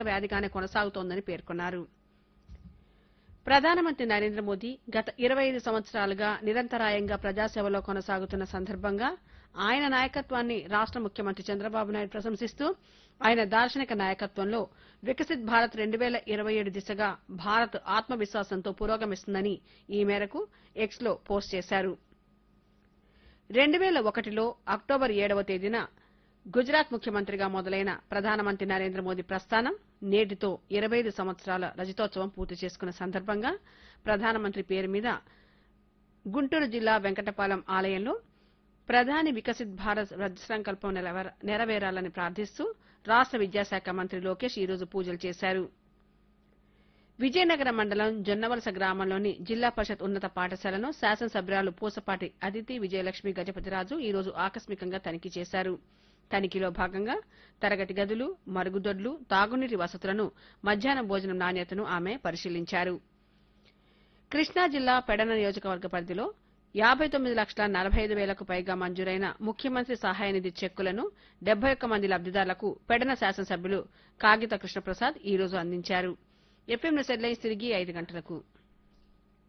వ్యాధిగానే కొనసాగుతోందని పేర్కొన్నారు ప్రధానమంత్రి నరేంద్ర మోదీ గత ఇరవై ఐదు సంవత్సరాలుగా నిరంతరాయంగా ప్రజాసేవలో కొనసాగుతున్న సందర్భంగా ఆయన నాయకత్వాన్ని రాష్ట ముఖ్యమంత్రి చంద్రబాబు నాయుడు ప్రశంసిస్తూ ఆయన దార్శనిక నాయకత్వంలో వికసిత్ భారత్ రెండు వేల ఇరవై ఏడు దిశగా భారత్ ఆత్మవిశ్వాసంతో పురోగమిస్తుందని ఈ మేరకు ఎక్స్ లో పోస్ట్ చేశారు రెండు వేల ఒకటిలో అక్టోబర్ ఏడవ తేదీన గుజరాత్ ముఖ్యమంత్రిగా మొదలైన ప్రధానమంత్రి నరేంద్ర మోదీ ప్రస్థానం నేటితో ఇరవై ఐదు సంవత్సరాల రజతోత్సవం పూర్తి చేసుకున్న సందర్భంగా ప్రధానమంత్రి పేరు మీద గుంటూరు జిల్లా వెంకటపాలెం ఆలయంలో ప్రధాని వికసిత్ భారత్ రథ సంకల్పం నెరవేర- నెరవేరాలని ప్రార్థిస్తూ రాష్ట విద్యాశాఖ మంత్రి లోకేష్ ఈ రోజు పూజలు చేశారు విజయనగరం మండలం జొన్నవలస గ్రామంలోని జిల్లా పరిషత్ ఉన్నత పాఠశాలను శాసనసభ్యురాలు పూసపాటి అదితి విజయలక్ష్మి గజపతిరాజు ఈ రోజు ఆకస్మికంగా తనిఖీ చేశారు తనిఖీలో భాగంగా తరగతి గదులు మరుగుదొడ్లు తాగునీటి వసతులను మధ్యాహ్న భోజనం నాణ్యతను ఆమె పరిశీలించారు కృష్ణా జిల్లా పెడన నియోజకవర్గ పరిధిలో యాబై తొమ్మిది లక్షల నలభై ఐదు వేలకు పైగా మంజూరైన ముఖ్యమంత్రి సహాయ నిధి చెక్కులను డెబ్బై ఒక్క మంది లబ్దిదారులకు పెడన శాసనసభ్యులు కాగిత కృష్ణప్రసాద్ ఈ రోజు అందించారు ఎఫ్ఎం హెడ్లైన్స్ తిరిగి ఐదు గంటలకు